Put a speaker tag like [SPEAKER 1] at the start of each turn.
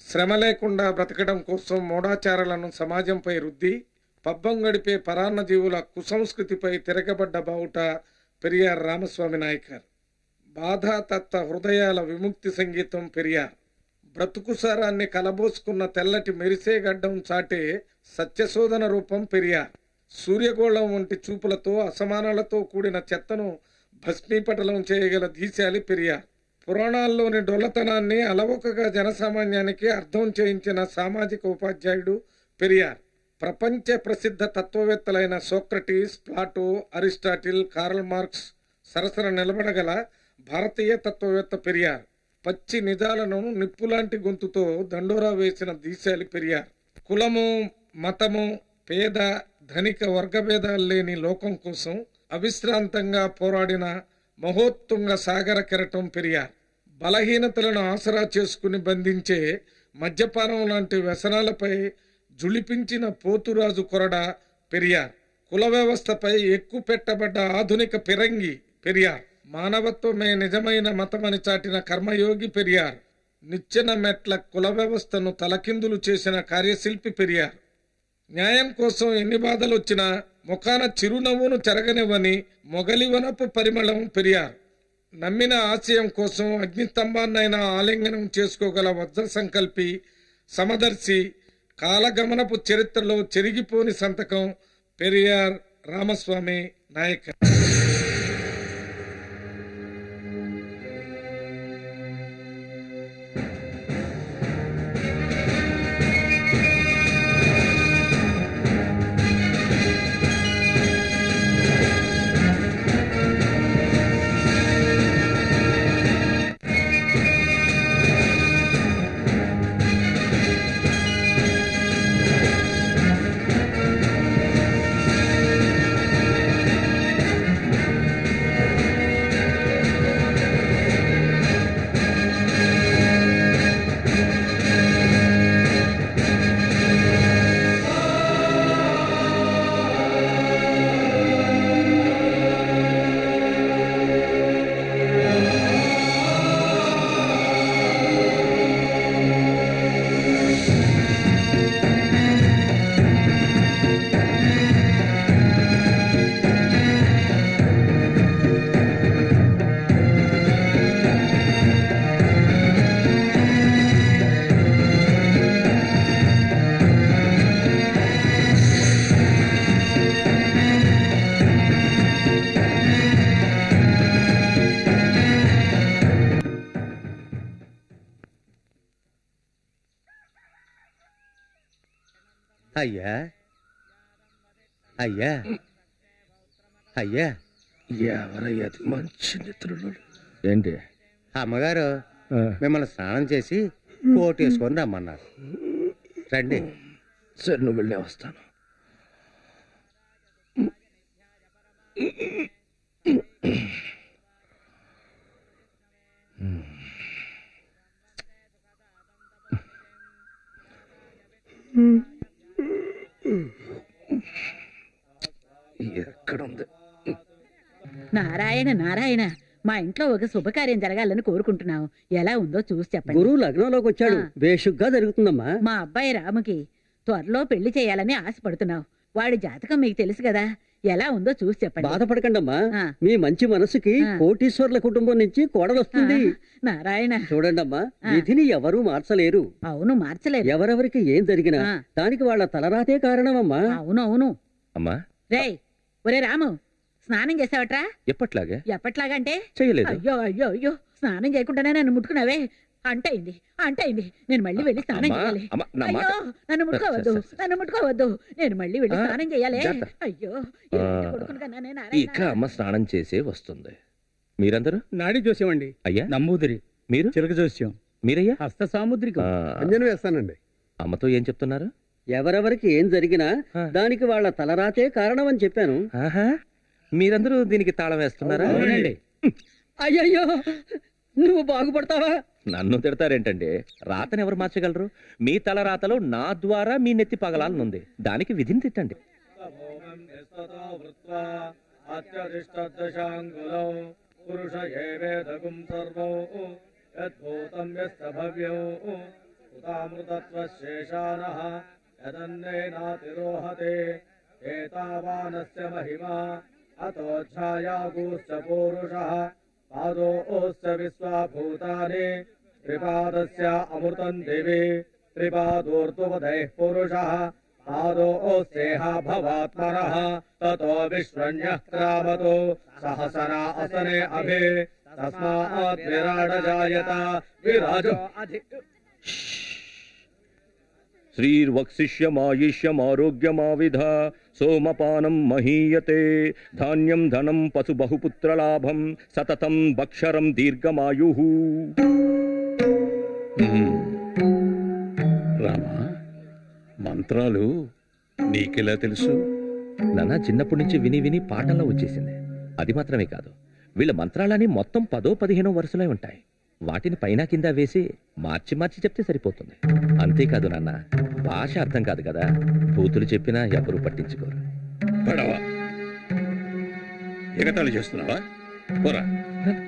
[SPEAKER 1] శ్రమ లేకుండా బ్రతకడం కోసం మూఢాచారాలను సమాజంపై రుద్ది పబ్బం గడిపే పరాన్న జీవుల కుసంస్కృతిపై తిరగబడ్డ బావుట పెరియార్ రామస్వామి నాయకర్ బాధాతత్వ హృదయాల విముక్తి సంగీతం పెరియార్ బ్రతుకుసారాన్ని కలబోసుకున్న తెల్లటి మెరిసే గడ్డం చాటే సత్యశోధన రూపం పెరియార్ సూర్యగోళం వంటి చూపులతో అసమానాలతో కూడిన చెత్తను భస్మీపటలం చేయగల దీశాలి పెరియార్ పురాణాల్లోని డొల్లతనాన్ని అలవోకగా జనసామాన్యానికి అర్థం చేయించిన సామాజిక ఉపాధ్యాయుడు పెరియార్ ప్రపంచ ప్రసిద్ధ తత్వవేత్తలైన Socrates Plato Aristotle Karl Marx సరసన నిలబడగల భారతీయ తత్వవేత్త పెరియార్ పచ్చి నిజాలను నిప్పులాంటి గొంతుతో దండోరా వేసిన దీశాలి పెరియార్ కులము మతము పేద ధనిక వర్గభేదాలు లేని లోకం కోసం అవిశ్రాంతంగా పోరాడిన మహోత్తుంగ సాగర కెరటం పెరియార్ బలహీనతలను ఆసరా చేసుకుని బంధించే మద్యపానం లాంటి వ్యసనాలపై జుళిపించిన పోతురాజు కొరడ పెరియార్ కుల వ్యవస్థపై ఎక్కువ పెట్టబడ్డ ఆధునిక పిరంగి పెరియార్ మానవత్వమే నిజమైన మతమని చాటిన కర్మయోగి పెరియార్ నిచ్చెన మెట్ల కుల వ్యవస్థను తలకిందులు చేసిన కార్యశిల్పి పెరియార్ న్యాయం కోసం ఎన్ని బాధలు వచ్చినా ముఖాన చిరునవ్వును చెరగనివ్వని మొగలివనపు పరిమళం పెరియార్ నమ్మిన ఆశయం కోసం అగ్నిస్తంభాన్నైనా ఆలింగనం చేసుకోగల వజ్ర సంకల్పి సమదర్శి కాలగమనపు చరిత్రలో చెరిగిపోని సంతకం పెరియార్ రామస్వామి నాయక
[SPEAKER 2] అయ్యా అయ్యా అయ్యా
[SPEAKER 3] ఎవరయ్యా అది మంచి నిద్రలో
[SPEAKER 2] ఏంటి అమ్మగారు మిమ్మల్ని స్నానం చేసి కోట్ వేసుకొని రమ్మన్నారు రండి
[SPEAKER 3] సరే నువ్వు వెళ్ళే వస్తాను ఎక్కడుంది
[SPEAKER 4] నారాయణ నారాయణ మా ఇంట్లో ఒక శుభకార్యం జరగాలని కోరుకుంటున్నాం ఎలా ఉందో చూసి చెప్పండి
[SPEAKER 5] గురువు లగ్నంలోకి వచ్చాడు
[SPEAKER 4] ఆ.
[SPEAKER 5] బేషుగ్గా జరుగుతుందమ్మా
[SPEAKER 4] మా అబ్బాయి రాముకి త్వరలో పెళ్లి చేయాలని ఆశపడుతున్నాం వాడి జాతకం మీకు తెలుసు కదా ఎలా ఉందో చూసి చెప్పండి
[SPEAKER 5] బాధపడకండమ్మా
[SPEAKER 4] ఆ.
[SPEAKER 5] మీ మంచి మనసుకి
[SPEAKER 4] ఆ.
[SPEAKER 5] కోటీశ్వర్ల కుటుంబం నుంచి కోడలు వస్తుంది
[SPEAKER 4] ఆ, నారాయణ
[SPEAKER 5] చూడండమ్మా
[SPEAKER 4] ఆ.
[SPEAKER 5] విధిని ఎవరూ మార్చలేరు
[SPEAKER 4] అవును మార్చలేదు
[SPEAKER 5] ఎవరెవరికి ఏం జరిగినా
[SPEAKER 4] ఆ.
[SPEAKER 5] దానికి వాళ్ళ తలరాతే కారణమమ్మా
[SPEAKER 4] అవును అవును
[SPEAKER 2] అమ్మా
[SPEAKER 4] రేయ్ ఒరే రాము స్నానం చేసావట్రా
[SPEAKER 2] ఎప్పట్లాగే
[SPEAKER 4] ఎప్పట్లాగంటే
[SPEAKER 2] చేయలేదు
[SPEAKER 4] అయ్యో అయ్యో అయ్యో స్నానం చేయకుండానే నన్ను ముట్టుకున్నావే అంటైంది అంటైంది నేను మళ్ళీ వెళ్ళి స్నానం
[SPEAKER 2] అమ్మా,
[SPEAKER 4] చేయాలి
[SPEAKER 2] అమ్మా, నా మాట-
[SPEAKER 4] అయ్యో నన్ను ముట్టుకోవద్దు
[SPEAKER 2] సరే, సరే, సరే.
[SPEAKER 4] నన్ను ముట్టుకోవద్దు నేను మళ్ళీ వెళ్ళి
[SPEAKER 2] ఆ,
[SPEAKER 4] స్నానం చేయాలి
[SPEAKER 2] జాగ్రత్త.
[SPEAKER 4] అయ్యో
[SPEAKER 2] ఆ,
[SPEAKER 4] ఇలాంటి కొడుకును కన్నానే నారాయణ.
[SPEAKER 2] ఇక అమ్మ స్నానం చేసే వస్తుంది మీరందరూ
[SPEAKER 6] నాడి చూసామండి
[SPEAKER 2] అయ్యా
[SPEAKER 6] నమ్మూదిరి
[SPEAKER 2] మీరు
[SPEAKER 6] చిలక జోస్యం
[SPEAKER 2] మీరయ్యా
[SPEAKER 6] హస్త సాముద్రికం
[SPEAKER 2] ఆ,
[SPEAKER 3] అంజన వేస్తానండి
[SPEAKER 2] అమ్మతో ఏం చెప్తున్నారు
[SPEAKER 5] ఎవరెవరికి ఏం జరిగినా
[SPEAKER 2] ఆ.
[SPEAKER 5] దానికి వాళ్ళ తలరాతే కారణం అని చెప్పాను
[SPEAKER 2] ఆహా మీరందరూ దీనికి తాళం వేస్తున్నారా
[SPEAKER 6] అవునండి
[SPEAKER 5] అయ్యయ్యో నువ్వు బాగుపడతావా
[SPEAKER 2] నన్ను తిడతారేంటండి రాతను ఎవరు మార్చగలరు మీ తల రాతలో నా ద్వారా మీ నెత్తి పగలాలనుంది దానికి విధిని తిట్టండి
[SPEAKER 1] అత్యధిష్టాంగులో పురుష ఏవేదగుం సర్వో యద్భూతం యస్తభవ్యో
[SPEAKER 6] उतामृतत्वशेषानः यदन्नेनातिरोहते एतावानस्य महिमा अतोऽध्यायागुश्च पूरुषः पादोऽस्य विश्वाभूतानि त्रिपादस्य अमृतम् दिवि त्रिपादोर्ध्वपदैः पुरुषः पादोऽस्येह भवात्मनः ततो विश्वन्यः क्रामतो सहसना असने अभि तस्मात् विराडजायत विराजो अधि
[SPEAKER 2] శ్రీర్వక్సిష్యమాయుష్యమారోగ్యమావిధ సోమపానం మహీయతే ధాన్యం ధనం పశు బహుపుత్రలాభం సతతం భక్షరం దీర్ఘమాయు
[SPEAKER 3] రామా మంత్రాలు నీకెలా తెలుసు
[SPEAKER 2] నాన్న చిన్నప్పటి నుంచి విని విని పాఠంలో వచ్చేసింది అది మాత్రమే కాదు వీళ్ళ మంత్రాలని మొత్తం పదో పదిహేనో వరుసలే ఉంటాయి వాటిని పైన కింద వేసి మార్చి మార్చి చెప్తే సరిపోతుంది అంతేకాదు నాన్న భాష అర్థం కాదు కదా బూతులు చెప్పినా ఎవరు పట్టించుకోరు
[SPEAKER 3] పడవా ఎగతాళి చేస్తున్నావా పోరా
[SPEAKER 2] నాన్న,